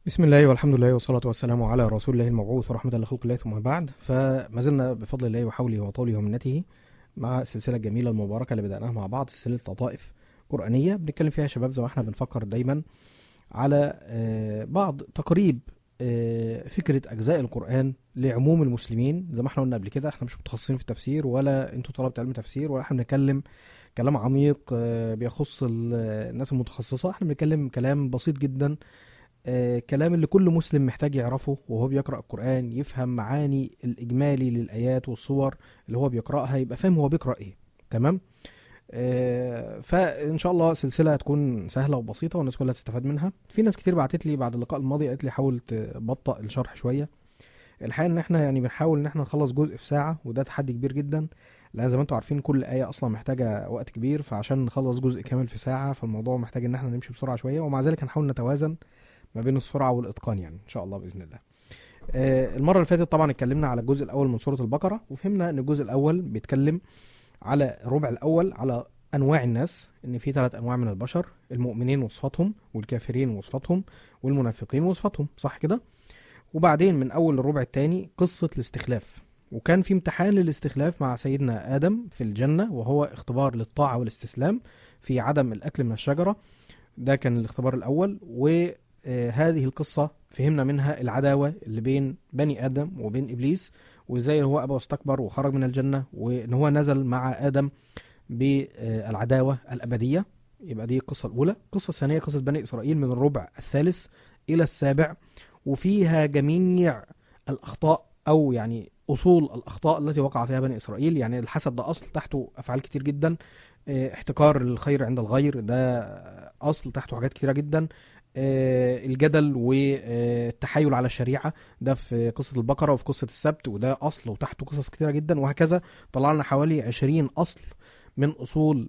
بسم الله والحمد لله والصلاة والسلام على رسول الله المبعوث ورحمة الله خلق الله ثم بعد فما زلنا بفضل الله وحوله وطوله ومنته مع السلسلة الجميلة المباركة اللي بدأناها مع بعض سلسلة لطائف قرآنية بنتكلم فيها يا شباب زي ما احنا بنفكر دايما على آه، بعض تقريب آه، فكرة أجزاء القرآن لعموم المسلمين زي ما احنا قلنا قبل كده احنا مش متخصصين في التفسير ولا انتوا طلبة علم تفسير ولا احنا بنتكلم كلام عميق آه، بيخص ال- الناس المتخصصة احنا بنتكلم كلام بسيط جدا آه، كلام اللي كل مسلم محتاج يعرفه وهو بيقرأ القرآن يفهم معاني الإجمالي للآيات والصور اللي هو بيقرأها يبقى فاهم هو بيقرأ إيه تمام آه، فإن شاء الله سلسلة هتكون سهلة وبسيطة والناس كلها تستفاد منها في ناس كتير بعتت لي بعد اللقاء الماضي قالت لي حاول تبطأ الشرح شوية الحقيقة إن إحنا يعني بنحاول إن إحنا نخلص جزء في ساعة وده تحدي كبير جدا لأن زي ما انتوا عارفين كل آية أصلا محتاجة وقت كبير فعشان نخلص جزء كامل في ساعة فالموضوع محتاج إن إحنا نمشي بسرعة شوية ومع ذلك هنحاول نتوازن ما بين السرعة والإتقان يعني إن شاء الله بإذن الله. آه، المرة اللي فاتت طبعا اتكلمنا على الجزء الأول من سورة البقرة وفهمنا إن الجزء الأول بيتكلم على الربع الأول على أنواع الناس إن في ثلاث أنواع من البشر المؤمنين وصفاتهم والكافرين وصفاتهم والمنافقين وصفاتهم صح كده؟ وبعدين من أول الربع الثاني قصة الاستخلاف وكان في امتحان للاستخلاف مع سيدنا آدم في الجنة وهو اختبار للطاعة والاستسلام في عدم الأكل من الشجرة ده كان الاختبار الأول وهذه القصة فهمنا منها العداوة اللي بين بني آدم وبين إبليس وإزاي هو أبى واستكبر وخرج من الجنة وإن هو نزل مع آدم بالعداوة الأبدية يبقى دي القصة الأولى القصة الثانية قصة بني إسرائيل من الربع الثالث إلى السابع وفيها جميع الأخطاء أو يعني أصول الأخطاء التي وقع فيها بني إسرائيل يعني الحسد ده أصل تحته أفعال كتير جدا آه، احتكار الخير عند الغير ده أصل تحته حاجات كتيرة جدا آه، الجدل والتحايل على الشريعة ده في قصة البقرة وفي قصة السبت وده أصل وتحته قصص كتيرة جدا وهكذا طلعنا حوالي 20 أصل من أصول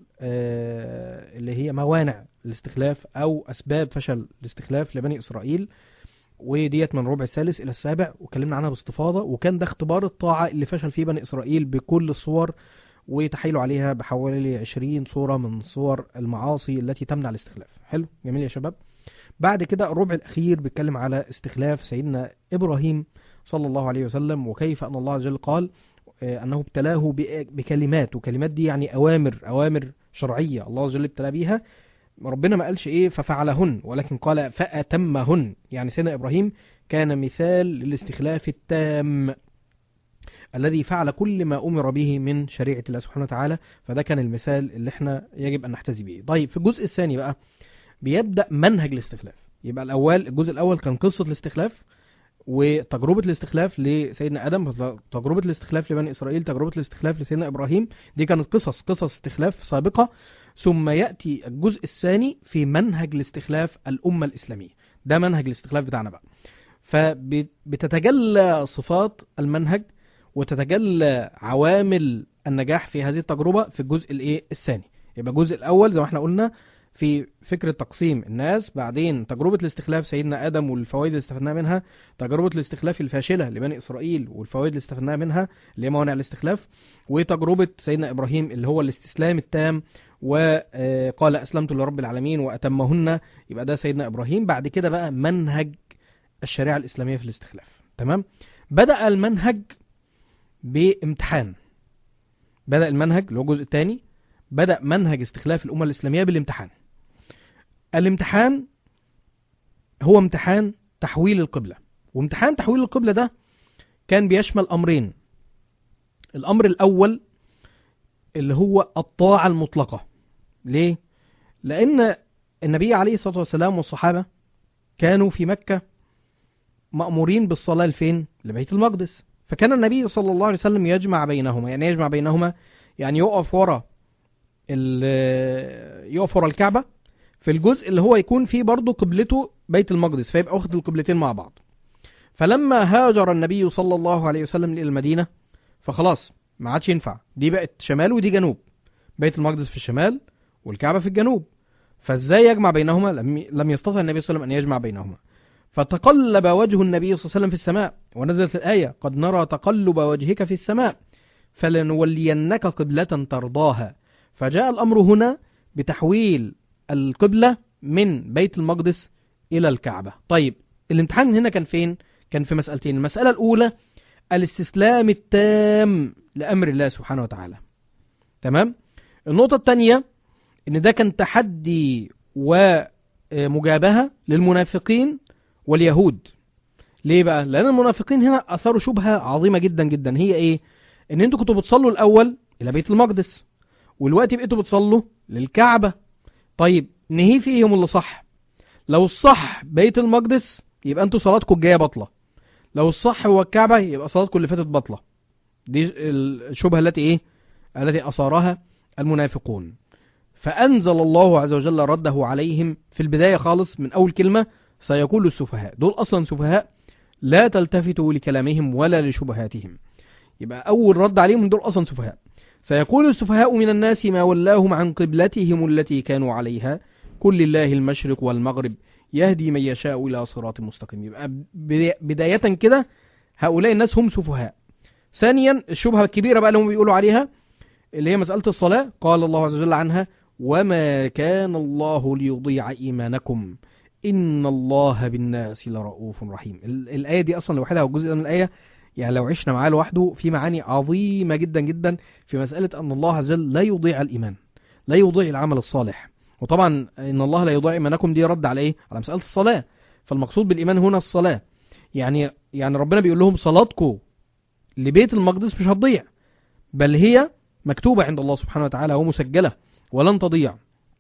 آه، اللي هي موانع الاستخلاف أو أسباب فشل الاستخلاف لبني إسرائيل وديت من الربع الثالث إلى السابع وكلمنا عنها باستفاضة وكان ده اختبار الطاعة اللي فشل فيه بني إسرائيل بكل الصور وتحايلوا عليها بحوالي 20 صورة من صور المعاصي التي تمنع الاستخلاف حلو جميل يا شباب بعد كده الربع الأخير بيتكلم على استخلاف سيدنا إبراهيم صلى الله عليه وسلم وكيف أن الله عز وجل قال آه، أنه ابتلاه بإ- بكلمات وكلمات دي يعني أوامر أوامر شرعية الله عز وجل ابتلى بيها ربنا ما قالش إيه ففعلهن ولكن قال فأتمهن يعني سيدنا إبراهيم كان مثال للاستخلاف التام الذي فعل كل ما أمر به من شريعة الله سبحانه وتعالى فده كان المثال اللي احنا يجب أن نحتذي به طيب في الجزء الثاني بقى بيبدأ منهج الاستخلاف يبقى الأول الجزء الأول كان قصة الاستخلاف وتجربة الاستخلاف لسيدنا آدم تجربة الاستخلاف لبني إسرائيل تجربة الاستخلاف لسيدنا إبراهيم دي كانت قصص قصص استخلاف سابقة ثم يأتي الجزء الثاني في منهج الاستخلاف الأمة الإسلامية ده منهج الاستخلاف بتاعنا بقى فبتتجلى صفات المنهج وتتجلى عوامل النجاح في هذه التجربة في الجزء الايه الثاني يبقى الجزء الأول زي ما احنا قلنا في فكرة تقسيم الناس بعدين تجربة الاستخلاف سيدنا آدم والفوائد اللي استفدناها منها تجربة الاستخلاف الفاشلة لبني إسرائيل والفوائد اللي استفدناها منها اللي هي موانع الاستخلاف وتجربة سيدنا إبراهيم اللي هو الاستسلام التام وقال أسلمت لرب العالمين وأتمهن يبقى ده سيدنا إبراهيم بعد كده بقى منهج الشريعة الإسلامية في الاستخلاف تمام بدأ المنهج بامتحان بدأ المنهج اللي هو الجزء الثاني بدأ منهج استخلاف الأمة الإسلامية بالامتحان الامتحان هو امتحان تحويل القبلة وامتحان تحويل القبلة ده كان بيشمل أمرين الأمر الأول اللي هو الطاعة المطلقة ليه؟ لأن النبي عليه الصلاة والسلام والصحابة كانوا في مكة مأمورين بالصلاة لفين؟ لبيت المقدس فكان النبي صلى الله عليه وسلم يجمع بينهما يعني يجمع بينهما يعني يقف ورا ال- يقف ورا الكعبة في الجزء اللي هو يكون فيه برضه قبلته بيت المقدس فيبقى واخد القبلتين مع بعض فلما هاجر النبي صلى الله عليه وسلم إلى المدينة فخلاص ما عادش ينفع دي بقت شمال ودي جنوب بيت المقدس في الشمال والكعبة في الجنوب فازاي يجمع بينهما لم لم يستطع النبي صلى الله عليه وسلم ان يجمع بينهما فتقلب وجه النبي صلى الله عليه وسلم في السماء ونزلت الآية قد نرى تقلب وجهك في السماء فلنولينك قبلة ترضاها فجاء الأمر هنا بتحويل القبلة من بيت المقدس إلى الكعبة طيب الامتحان هنا كان فين كان في مسألتين المسألة الأولى الاستسلام التام لأمر الله سبحانه وتعالى تمام النقطة الثانية ان ده كان تحدي ومجابهة للمنافقين واليهود ليه بقى لان المنافقين هنا اثاروا شبهة عظيمة جدا جدا هي ايه ان انتوا كنتوا بتصلوا الاول الى بيت المقدس والوقت بقيتوا بتصلوا للكعبة طيب نهي فيهم اللي صح لو الصح بيت المقدس يبقى انتوا صلاتكم الجايه باطله لو الصح هو الكعبه يبقى صلاتكم اللي فاتت باطله دي الشبهه التي ايه التي اثارها المنافقون فانزل الله عز وجل رده عليهم في البدايه خالص من اول كلمه سيقول السفهاء دول اصلا سفهاء لا تلتفتوا لكلامهم ولا لشبهاتهم يبقى اول رد عليهم دول اصلا سفهاء سيقول السفهاء من الناس ما ولاهم عن قبلتهم التي كانوا عليها كل لله المشرق والمغرب يهدي من يشاء إلى صراط مستقيم يبقى بداية كده هؤلاء الناس هم سفهاء ثانيا الشبهة الكبيرة بقى اللي هم بيقولوا عليها اللي هي مسألة الصلاة قال الله عز وجل عنها وما كان الله ليضيع إيمانكم إن الله بالناس لرؤوف رحيم الآية دي أصلا لوحدها والجزء من الآية يعني لو عشنا معاه لوحده في معاني عظيمة جدا جدا في مسألة أن الله عز وجل لا يضيع الإيمان لا يضيع العمل الصالح وطبعا ان الله لا يضيع ايمانكم دي رد على ايه على مساله الصلاه فالمقصود بالايمان هنا الصلاه يعني يعني ربنا بيقول لهم صلاتكم لبيت المقدس مش هتضيع بل هي مكتوبه عند الله سبحانه وتعالى ومسجله ولن تضيع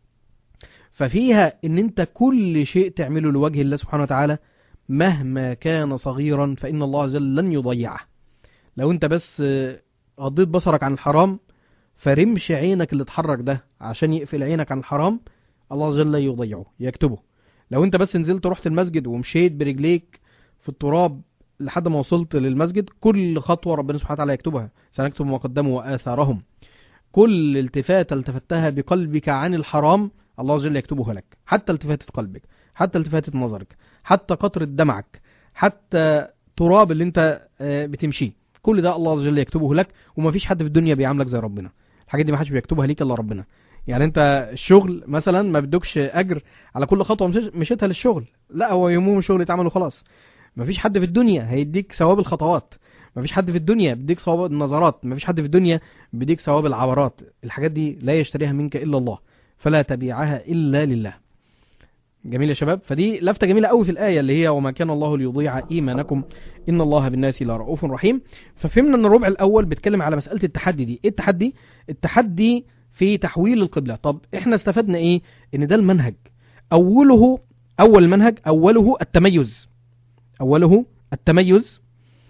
ففيها ان انت كل شيء تعمله لوجه الله سبحانه وتعالى مهما كان صغيرا فان الله عز وجل لن يضيعه لو انت بس غضيت بصرك عن الحرام فرمش عينك اللي اتحرك ده عشان يقفل عينك عن الحرام الله عز وجل يضيعه يكتبه لو انت بس نزلت رحت المسجد ومشيت برجليك في التراب لحد ما وصلت للمسجد كل خطوة ربنا سبحانه وتعالى يكتبها سنكتب ما قدموا وآثارهم كل التفاتة التفتها بقلبك عن الحرام الله عز وجل يكتبها لك حتى التفاتة قلبك حتى التفاتة نظرك حتى قطرة دمعك حتى تراب اللي انت بتمشيه كل ده الله عز وجل يكتبه لك ومفيش حد في الدنيا بيعاملك زي ربنا الحاجات دي ما حدش بيكتبها ليك الا ربنا يعني انت الشغل مثلا ما بدكش اجر على كل خطوه مشيتها للشغل لا هو يومهم الشغل يتعمل وخلاص مفيش حد في الدنيا هيديك ثواب الخطوات مفيش حد في الدنيا بيديك ثواب النظرات مفيش حد في الدنيا بيديك ثواب العبرات الحاجات دي لا يشتريها منك الا الله فلا تبيعها الا لله جميل يا شباب فدي لفته جميله قوي في الايه اللي هي وما كان الله ليضيع ايمانكم ان الله بالناس لرؤوف رحيم ففهمنا ان الربع الاول بيتكلم على مساله التحدي دي ايه التحدي التحدي في تحويل القبله طب احنا استفدنا ايه ان ده المنهج اوله اول المنهج اوله التميز اوله التميز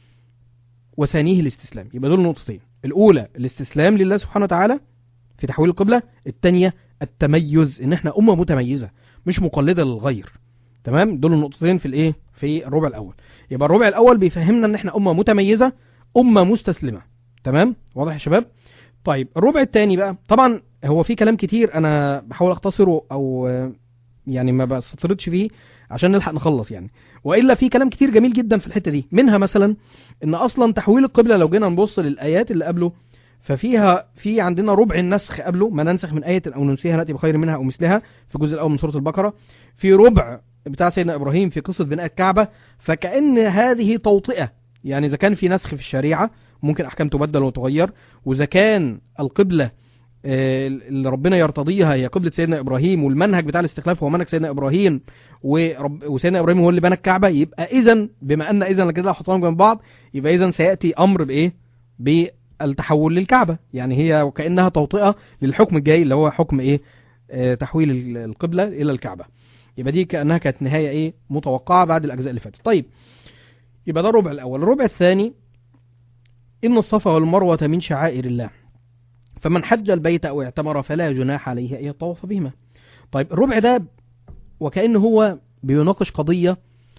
وثانيه الاستسلام يبقى دول نقطتين الاولى الاستسلام لله سبحانه وتعالى في تحويل القبله الثانيه التميز ان احنا امه متميزه مش مقلده للغير تمام دول النقطتين في الايه في الربع الاول يبقى الربع الاول بيفهمنا ان احنا امه متميزه امه مستسلمه تمام واضح يا شباب طيب الربع الثاني بقى طبعا هو في كلام كتير انا بحاول اختصره او يعني ما بستطردش فيه عشان نلحق نخلص يعني والا في كلام كتير جميل جدا في الحته دي منها مثلا ان اصلا تحويل القبله لو جينا نبص للايات اللي قبله ففيها في عندنا ربع النسخ قبله ما ننسخ من آية أو ننسيها نأتي بخير منها أو مثلها في الجزء الأول من سورة البقرة في ربع بتاع سيدنا إبراهيم في قصة بناء الكعبة فكأن هذه توطئة يعني إذا كان في نسخ في الشريعة ممكن أحكام تبدل وتغير وإذا كان القبلة اللي ربنا يرتضيها هي قبلة سيدنا إبراهيم والمنهج بتاع الاستخلاف هو منهج سيدنا إبراهيم ورب وسيدنا إبراهيم هو اللي بنى الكعبة يبقى إذا بما أن إذا كده حطهم جنب بعض يبقى إذا سيأتي أمر بإيه؟ التحول للكعبة يعني هي وكأنها توطئة للحكم الجاي اللي هو حكم ايه آه تحويل القبلة الى الكعبة يبقى دي كأنها كانت نهاية ايه متوقعة بعد الاجزاء اللي فاتت طيب يبقى ده الربع الاول الربع الثاني ان الصفا والمروة من شعائر الله فمن حج البيت او اعتمر فلا جناح عليه ان يطوف بهما طيب الربع ده وكأنه هو بيناقش قضية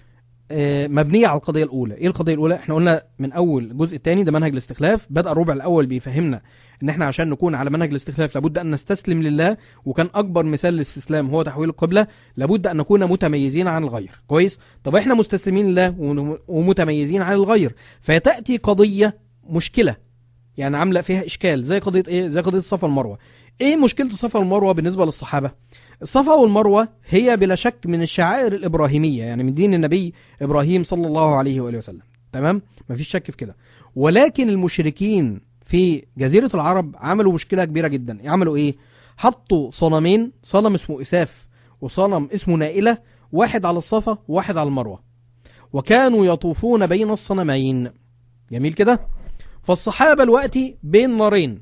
مبنيه على القضيه الاولى ايه القضيه الاولى احنا قلنا من اول الجزء الثاني ده منهج الاستخلاف بدا الربع الاول بيفهمنا ان احنا عشان نكون على منهج الاستخلاف لابد ان نستسلم لله وكان اكبر مثال للاستسلام هو تحويل القبله لابد ان نكون متميزين عن الغير كويس طب احنا مستسلمين لله ومتميزين عن الغير فتاتي قضيه مشكله يعني عامله فيها اشكال زي قضيه ايه زي قضيه الصفا والمروه ايه مشكله الصفا والمروه بالنسبه للصحابه الصفا والمروة هي بلا شك من الشعائر الإبراهيمية يعني من دين النبي إبراهيم صلى الله عليه وآله وسلم تمام مفيش شك في كده ولكن المشركين في جزيرة العرب عملوا مشكلة كبيرة جدا عملوا ايه حطوا صنمين صنم اسمه إساف وصنم اسمه نائلة واحد على الصفا وواحد على المروة وكانوا يطوفون بين الصنمين جميل كده فالصحابة الوقت بين نارين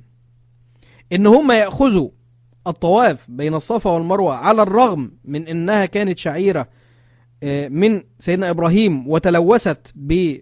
ان هم يأخذوا الطواف بين الصفا والمروة على الرغم من انها كانت شعيرة آه، من سيدنا ابراهيم وتلوثت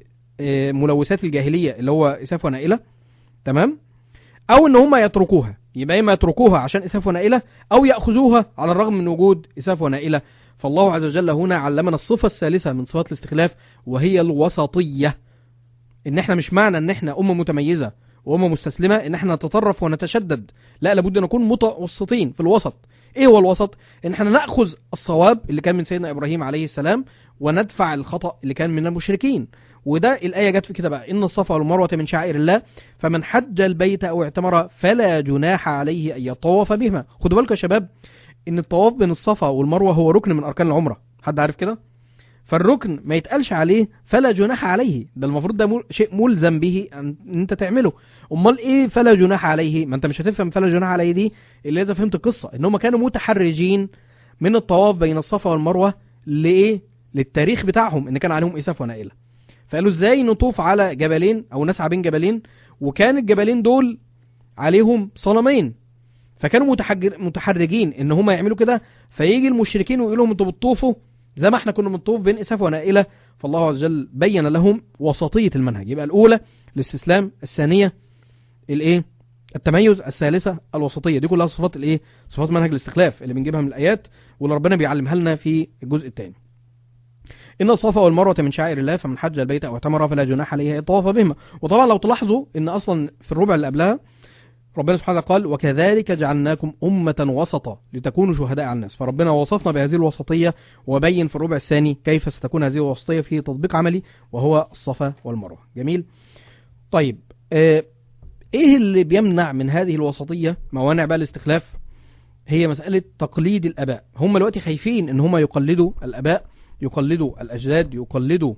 بملوثات الجاهلية اللي هو اساف ونائلة تمام او ان هم يتركوها يبقى اما يتركوها عشان اساف ونائلة او يأخذوها على الرغم من وجود اساف ونائلة فالله عز وجل هنا علمنا الصفة الثالثة من صفات الاستخلاف وهي الوسطية ان احنا مش معنى ان احنا امة متميزة وامة مستسلمة ان احنا نتطرف ونتشدد لا لابد ان نكون متوسطين في الوسط ايه هو الوسط ان احنا ناخذ الصواب اللي كان من سيدنا ابراهيم عليه السلام وندفع الخطا اللي كان من المشركين وده الايه جت في كده بقى ان الصفا والمروه من شعائر الله فمن حج البيت او اعتمر فلا جناح عليه ان يطوف بهما خدوا بالكم يا شباب ان الطواف بين الصفا والمروه هو ركن من اركان العمره حد عارف كده فالركن ما يتقالش عليه فلا جناح عليه ده المفروض ده مل... شيء ملزم به ان انت تعمله امال ايه فلا جناح عليه ما انت مش هتفهم فلا جناح عليه دي الا اذا فهمت القصه ان هم كانوا متحرجين من الطواف بين الصفا والمروه لايه للتاريخ بتاعهم ان كان عليهم اساف ونائله فقالوا ازاي نطوف على جبلين او نسعى بين جبلين وكان الجبلين دول عليهم صنمين فكانوا متحجر متحرجين ان هم يعملوا كده فيجي المشركين ويقولوا لهم انتوا بتطوفوا زي ما احنا كنا بنطوف بين اساف ونائله فالله عز وجل بين لهم وسطيه المنهج يبقى الاولى الاستسلام الثانيه الايه التميز الثالثه الوسطيه دي كلها صفات الايه صفات منهج الاستخلاف اللي بنجيبها من الايات واللي ربنا بيعلمها لنا في الجزء الثاني ان الصفا والمروه من شعائر الله فمن حج البيت او اعتمر فلا جناح عليه الطواف بهما وطبعا لو تلاحظوا ان اصلا في الربع اللي قبلها ربنا سبحانه وتعالى قال وكذلك جعلناكم أمة وسطا لتكونوا شهداء على الناس فربنا وصفنا بهذه الوسطية وبين في الربع الثاني كيف ستكون هذه الوسطية في تطبيق عملي وهو الصفا والمروة جميل طيب آه ايه اللي بيمنع من هذه الوسطية موانع بقى الاستخلاف هي مسألة تقليد الآباء هم دلوقتي خايفين ان هم يقلدوا الآباء يقلدوا الأجداد يقلدوا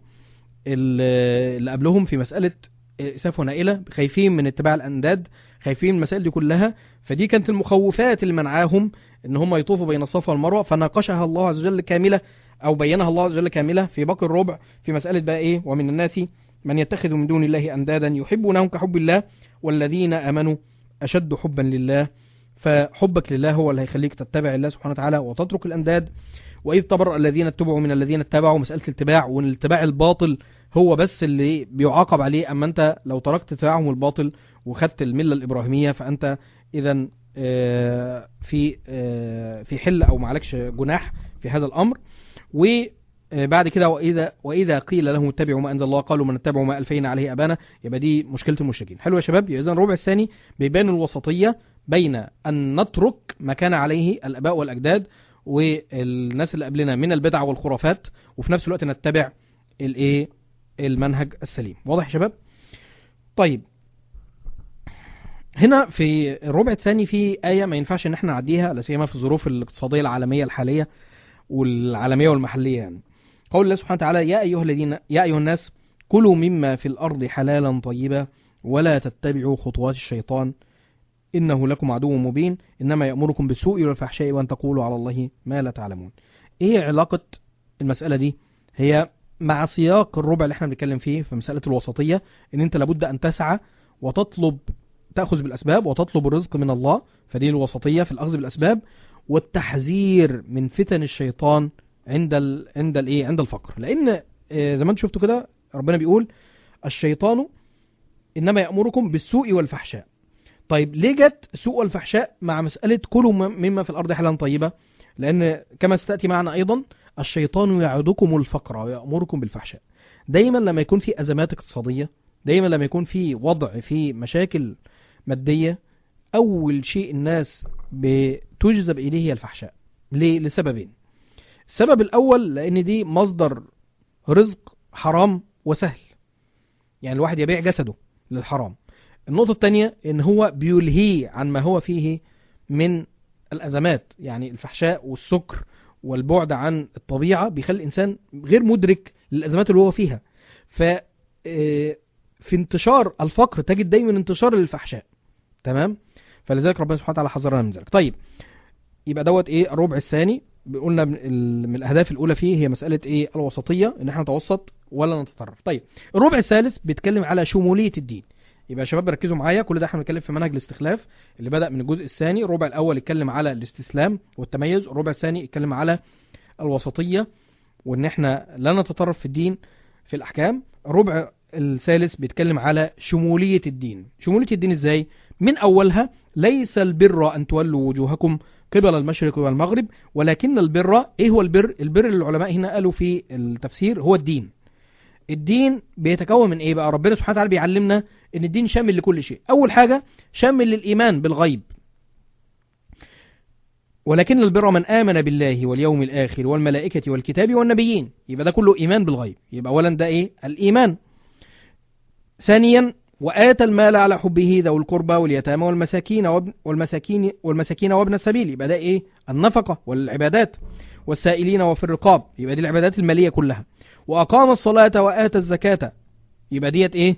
ال- اللي قبلهم في مسألة إساف ونائلة خايفين من اتباع الأنداد خايفين من المسائل دي كلها فدي كانت المخوفات اللي منعاهم ان هم يطوفوا بين الصفا والمروه فناقشها الله عز وجل كامله او بينها الله عز وجل كامله في باقي الربع في مساله بقى ايه ومن الناس من يتخذ من دون الله اندادا يحبونهم كحب الله والذين امنوا اشد حبا لله فحبك لله هو اللي هيخليك تتبع الله سبحانه وتعالى وتترك الانداد واذ تبرأ الذين اتبعوا من الذين اتبعوا مساله الاتباع والاتباع الباطل هو بس اللي بيعاقب عليه اما انت لو تركت اتباعهم الباطل وخدت المله الابراهيميه فانت اذا آه، في آه، في حل او معلكش جناح في هذا الامر وبعد كده واذا واذا قيل لهم اتبعوا ما انزل الله قالوا من اتبعوا ما الفينا عليه ابانا يبقى دي مشكله المشركين حلو يا شباب اذا الربع الثاني بيبان الوسطيه بين ان نترك ما كان عليه الاباء والاجداد والناس اللي قبلنا من البدع والخرافات وفي نفس الوقت نتبع الايه المنهج السليم واضح يا شباب طيب هنا في الربع الثاني في آية ما ينفعش إن احنا نعديها لا سيما في الظروف الاقتصادية العالمية الحالية والعالمية والمحلية يعني. قول الله سبحانه وتعالى يا أيها الذين يا أيها الناس كلوا مما في الأرض حلالا طيبا ولا تتبعوا خطوات الشيطان إنه لكم عدو مبين إنما يأمركم بالسوء والفحشاء وأن تقولوا على الله ما لا تعلمون. إيه علاقة المسألة دي؟ هي مع سياق الربع اللي احنا بنتكلم فيه في مسألة الوسطية إن أنت لابد أن تسعى وتطلب تأخذ بالأسباب وتطلب الرزق من الله فدي الوسطية في الأخذ بالأسباب والتحذير من فتن الشيطان عند ال... عند الايه عند الفقر لأن آه، زي ما انتم شفتوا كده ربنا بيقول الشيطان إنما يأمركم بالسوء والفحشاء طيب ليه جت السوء والفحشاء مع مسألة كلوا مم- مما في الأرض حلالا طيبة لأن كما ستأتي معنا أيضا الشيطان يعدكم الفقر ويأمركم بالفحشاء دايما لما يكون في أزمات اقتصادية دايما لما يكون في وضع في مشاكل مادية أول شيء الناس بتجذب إليه هي الفحشاء ليه؟ لسببين السبب الأول لأن دي مصدر رزق حرام وسهل يعني الواحد يبيع جسده للحرام النقطة الثانية إن هو بيلهيه عن ما هو فيه من الازمات يعني الفحشاء والسكر والبعد عن الطبيعه بيخلي الانسان غير مدرك للازمات اللي هو فيها ف آه، في انتشار الفقر تجد دايما انتشار للفحشاء تمام فلذلك ربنا سبحانه وتعالى حذرنا من ذلك طيب يبقى دوت ايه الربع الثاني قلنا من, ال- من الاهداف الاولى فيه هي مساله ايه الوسطيه ان احنا نتوسط ولا نتطرف طيب الربع الثالث بيتكلم على شموليه الدين يبقى يا شباب ركزوا معايا كل ده احنا بنتكلم في منهج الاستخلاف اللي بدا من الجزء الثاني الربع الاول يتكلم على الاستسلام والتميز الربع الثاني يتكلم على الوسطيه وان احنا لا نتطرف في الدين في الاحكام الربع الثالث بيتكلم على شموليه الدين شموليه الدين ازاي من اولها ليس البر ان تولوا وجوهكم قبل المشرق والمغرب ولكن البر ايه هو البر البر اللي العلماء هنا قالوا في التفسير هو الدين الدين بيتكون من ايه بقى ربنا سبحانه وتعالى بيعلمنا ان الدين شامل لكل شيء اول حاجه شامل للايمان بالغيب ولكن البر من آمن بالله واليوم الآخر والملائكة والكتاب والنبيين يبقى ده كله إيمان بالغيب يبقى أولا ده إيه الإيمان ثانيا وآتى المال على حبه ذوي القربى واليتامى والمساكين وابن والمساكين والمساكين وابن السبيل يبقى ده إيه النفقة والعبادات والسائلين وفي الرقاب يبقى دي العبادات المالية كلها وأقام الصلاة وآتى الزكاة يبقى ديت إيه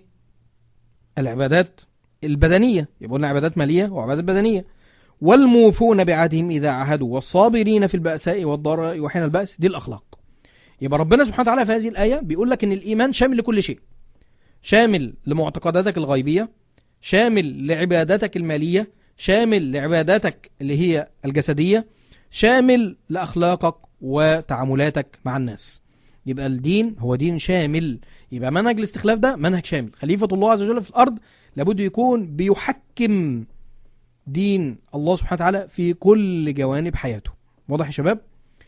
العبادات البدنية يبقى قلنا عبادات مالية وعبادات بدنية والموفون بعهدهم إذا عهدوا والصابرين في البأساء والضراء وحين البأس دي الأخلاق يبقى ربنا سبحانه وتعالى في هذه الآية بيقول لك إن الإيمان شامل لكل شيء شامل لمعتقداتك الغيبية شامل لعباداتك المالية شامل لعباداتك اللي هي الجسدية شامل لأخلاقك وتعاملاتك مع الناس يبقى الدين هو دين شامل يبقى منهج الاستخلاف ده منهج شامل خليفة الله عز وجل في الأرض لابد يكون بيحكم دين الله سبحانه وتعالى في كل جوانب حياته واضح يا شباب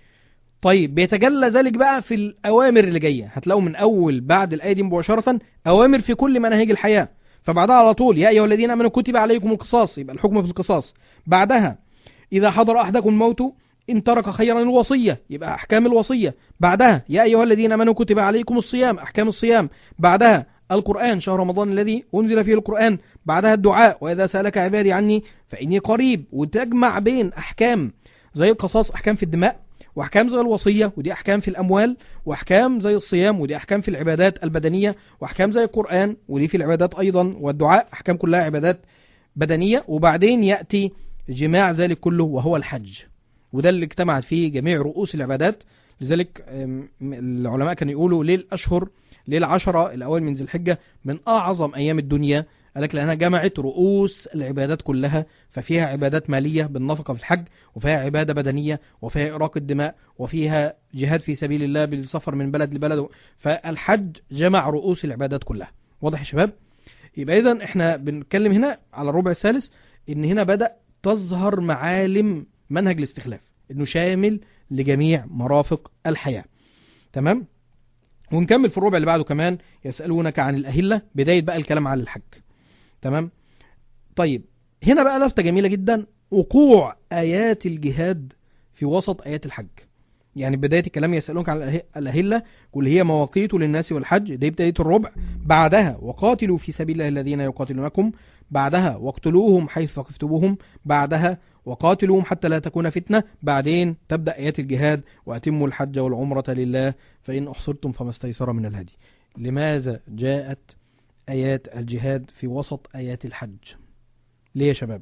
طيب بيتجلى ذلك بقى في الأوامر اللي جاية هتلاقوا من أول بعد الآية دي مباشرة أوامر في كل مناهج الحياة فبعدها على طول يا أيها الذين آمنوا كتب عليكم القصاص يبقى الحكم في القصاص بعدها إذا حضر أحدكم الموت إن ترك خيرا الوصية يبقى أحكام الوصية بعدها يا أيها الذين آمنوا كتب عليكم الصيام أحكام الصيام بعدها القرآن شهر رمضان الذي أنزل فيه القرآن بعدها الدعاء وإذا سألك عبادي عني فإني قريب وتجمع بين أحكام زي القصاص أحكام في الدماء وأحكام زي الوصية ودي أحكام في الأموال وأحكام زي الصيام ودي أحكام في العبادات البدنية وأحكام زي القرآن ودي في العبادات أيضا والدعاء أحكام كلها عبادات بدنية وبعدين يأتي جماع ذلك كله وهو الحج وده اللي اجتمعت فيه جميع رؤوس العبادات لذلك أم، العلماء كانوا يقولوا ليه الأشهر ليه العشرة الأوائل من ذي الحجة من أعظم أيام الدنيا قال لك لأنها جمعت رؤوس العبادات كلها ففيها عبادات مالية بالنفقة في الحج وفيها عبادة بدنية وفيها إراق الدماء وفيها جهاد في سبيل الله بالسفر من بلد لبلد فالحج جمع رؤوس العبادات كلها واضح يا شباب يبقى إذا إحنا بنتكلم هنا على الربع الثالث إن هنا بدأ تظهر معالم منهج الاستخلاف إنه شامل لجميع مرافق الحياة تمام ونكمل في الربع اللي بعده كمان يسألونك عن الأهلة بداية بقى الكلام عن الحج تمام طيب هنا بقى لفتة جميلة جدا وقوع آيات الجهاد في وسط آيات الحج يعني بداية الكلام يسألونك عن الأه- الأهلة قل هي مواقيت للناس والحج دي بداية الربع بعدها وقاتلوا في سبيل الله الذين يقاتلونكم بعدها واقتلوهم حيث ثقفتموهم بعدها وقاتلوهم حتى لا تكون فتنة بعدين تبدأ آيات الجهاد وأتموا الحج والعمرة لله فإن أحصرتم فما استيسر من الهدي لماذا جاءت آيات الجهاد في وسط آيات الحج ليه يا شباب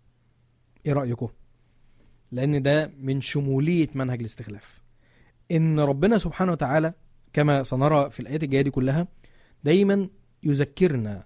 ايه رأيكم لأن ده من شمولية منهج الاستخلاف إن ربنا سبحانه وتعالى كما سنرى في الآيات الجاية دي كلها دايما يذكرنا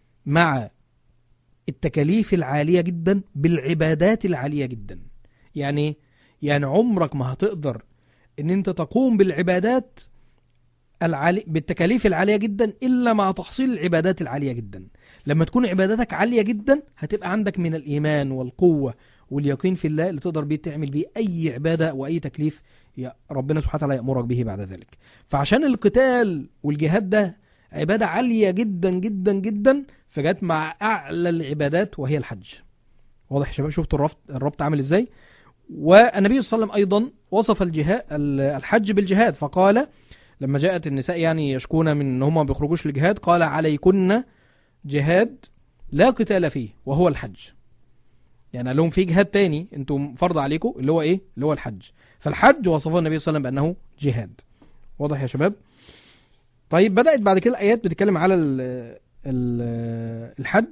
مع التكاليف العالية جدا بالعبادات العالية جدا يعني إيه؟ يعني عمرك ما هتقدر ان انت تقوم بالعبادات العالي بالتكاليف العالية جدا إلا مع تحصيل العبادات العالية جدا لما تكون عباداتك عالية جدا هتبقى عندك من الإيمان والقوة واليقين في الله اللي تقدر بيه تعمل بيه أي عبادة وأي تكليف يا ربنا سبحانه وتعالى يأمرك به بعد ذلك فعشان القتال والجهاد ده عبادة عالية جدا جدا جدا فجت مع أعلى العبادات وهي الحج واضح يا شباب شفتوا الربط الربط عامل ازاي والنبي صلى الله عليه وسلم أيضا وصف الجهاد الحج بالجهاد فقال لما جاءت النساء يعني يشكون من ان هم ما بيخرجوش للجهاد قال عليكن جهاد لا قتال فيه وهو الحج يعني قال لهم في جهاد تاني انتم فرض عليكم اللي هو ايه اللي هو الحج فالحج وصفه النبي صلى الله عليه وسلم بانه جهاد واضح يا شباب طيب بدات بعد كده الايات بتتكلم على ال ال الحج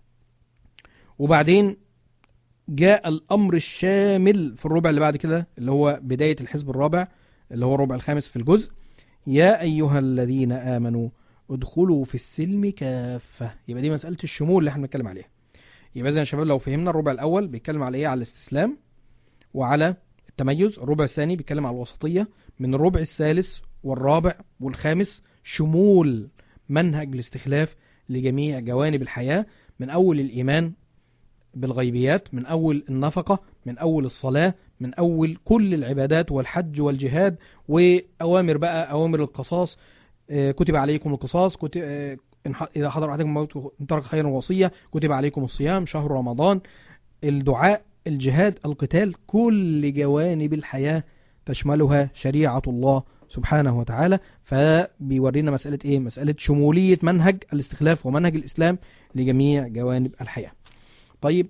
وبعدين جاء الامر الشامل في الربع اللي بعد كده اللي هو بدايه الحزب الرابع اللي هو الربع الخامس في الجزء يا ايها الذين امنوا ادخلوا في السلم كافه يبقى دي مساله الشمول اللي احنا بنتكلم عليها يبقى زي يا شباب لو فهمنا الربع الاول بيتكلم على ايه على الاستسلام وعلى التميز الربع الثاني بيتكلم على الوسطيه من الربع الثالث والرابع والخامس شمول منهج الاستخلاف لجميع جوانب الحياه من اول الايمان بالغيبيات من اول النفقه من اول الصلاه من اول كل العبادات والحج والجهاد واوامر بقى اوامر القصاص آه، كتب عليكم القصاص كتب آه، إن ح- إذا حضر أحدكم الموت إن ترك خيرا وصية كتب عليكم الصيام شهر رمضان الدعاء الجهاد القتال كل جوانب الحياة تشملها شريعة الله سبحانه وتعالى فبيورينا مسألة إيه؟ مسألة شمولية منهج الاستخلاف ومنهج الإسلام لجميع جوانب الحياة طيب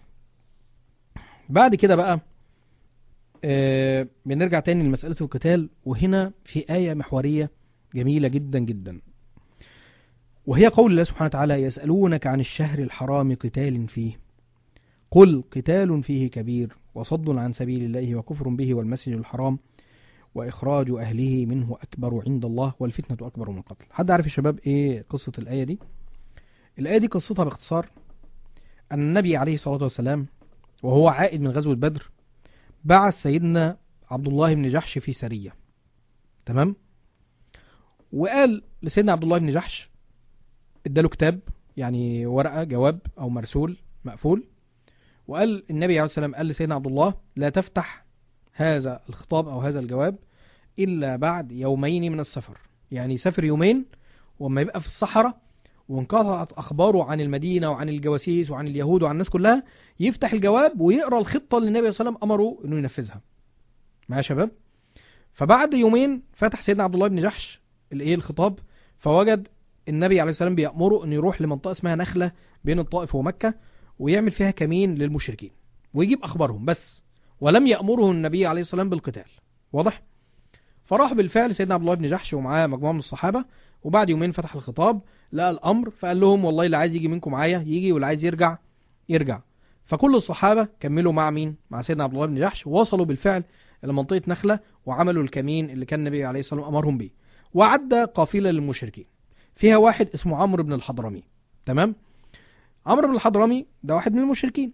بعد كده بقى آه بنرجع تاني لمسألة القتال وهنا في آية محورية جميلة جدا جدا وهي قول الله سبحانه وتعالى يسألونك عن الشهر الحرام قتال فيه قل قتال فيه كبير وصد عن سبيل الله وكفر به والمسجد الحرام وإخراج أهله منه أكبر عند الله والفتنة أكبر من القتل حد عارف يا شباب إيه قصة الآية دي الآية دي قصتها باختصار أن النبي عليه الصلاة والسلام وهو عائد من غزوة بدر بعث سيدنا عبد الله بن جحش في سرية تمام وقال لسيدنا عبد الله بن جحش اداله كتاب يعني ورقة جواب أو مرسول مقفول وقال النبي عليه الصلاة والسلام قال لسيدنا عبد الله لا تفتح هذا الخطاب أو هذا الجواب إلا بعد يومين من السفر يعني سافر يومين وما يبقى في الصحراء وانقطعت أخباره عن المدينة وعن الجواسيس وعن اليهود وعن الناس كلها يفتح الجواب ويقرأ الخطة اللي النبي صلى الله عليه وسلم أمره إنه ينفذها معايا يا شباب فبعد يومين فتح سيدنا عبد الله بن جحش الايه الخطاب فوجد النبي عليه السلام بيأمره انه يروح لمنطقة اسمها نخلة بين الطائف ومكة ويعمل فيها كمين للمشركين ويجيب اخبارهم بس ولم يأمره النبي عليه الصلاة والسلام بالقتال واضح فراح بالفعل سيدنا عبد الله بن جحش ومعاه مجموعة من الصحابة وبعد يومين فتح الخطاب لقى الامر فقال لهم والله اللي عايز يجي منكم معايا يجي واللي عايز يرجع يرجع فكل الصحابة كملوا مع مين مع سيدنا عبد الله بن جحش وصلوا بالفعل إلى منطقة نخلة وعملوا الكمين اللي كان النبي عليه الصلاة والسلام أمرهم بيه وعدى قافلة للمشركين فيها واحد اسمه عمرو بن الحضرمي تمام عمرو بن الحضرمي ده واحد من المشركين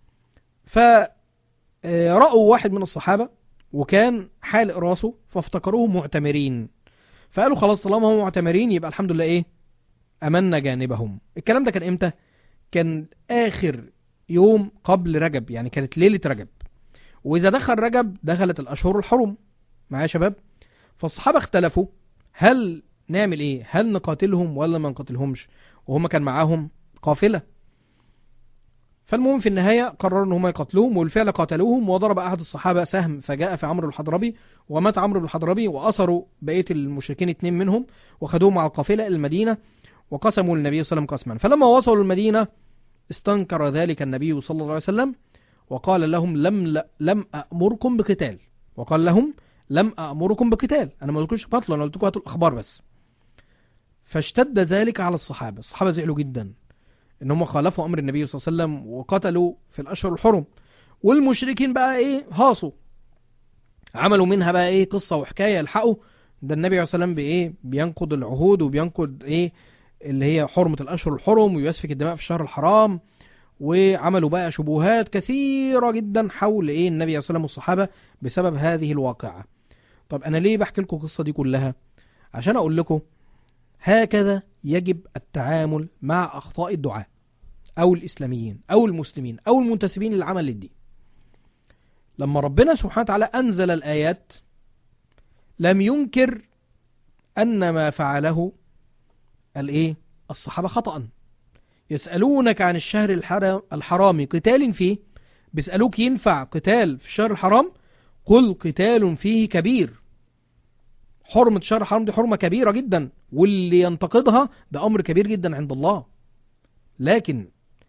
فرأوا واحد من الصحابة وكان حالق راسه فافتكروه معتمرين فقالوا خلاص طالما هم معتمرين يبقى الحمد لله ايه امنا جانبهم الكلام ده كان امتى كان اخر يوم قبل رجب يعني كانت ليلة رجب واذا دخل رجب دخلت الاشهر الحرم معايا يا شباب فالصحابة اختلفوا هل نعمل ايه هل نقاتلهم ولا ما نقاتلهمش وهم كان معاهم قافلة فالمهم في النهاية قرروا ان هم يقاتلوهم والفعل قاتلوهم وضرب احد الصحابة سهم فجاء في عمرو الحضربي ومات عمرو بن الحضربي واسروا بقية المشركين اتنين منهم وخدوهم مع القافلة إلى المدينة وقسموا للنبي صلى الله عليه وسلم قسما فلما وصلوا المدينة استنكر ذلك النبي صلى الله عليه وسلم وقال لهم لم لم أأمركم بقتال وقال لهم لم أأمركم بقتال أنا ما قلتلكوش قتلوا أنا قلت لكم هاتوا الأخبار بس فاشتد ذلك على الصحابة الصحابة زعلوا جدا إن هم خالفوا أمر النبي صلى الله عليه وسلم وقتلوا في الأشهر الحرم والمشركين بقى إيه هاصوا عملوا منها بقى إيه قصة وحكاية يلحقوا ده النبي عليه الصلاة والسلام بإيه بينقض العهود وبينقض إيه اللي هي حرمة الأشهر الحرم ويسفك الدماء في الشهر الحرام وعملوا بقى شبهات كثيرة جدا حول ايه النبي عليه الصلاة والسلام والصحابة بسبب هذه الواقعة طب انا ليه بحكي لكم القصة دي كلها عشان اقول لكم هكذا يجب التعامل مع اخطاء الدعاة او الاسلاميين او المسلمين او المنتسبين للعمل للدين لما ربنا سبحانه وتعالى انزل الايات لم ينكر ان ما فعله الايه الصحابة خطأ يسألونك عن الشهر الحرام, الحرام قتال فيه بيسألوك ينفع قتال في الشهر الحرام قل قتال فيه كبير حرمة الشهر الحرام دي حرمة كبيرة جدا واللي ينتقدها ده أمر كبير جدا عند الله لكن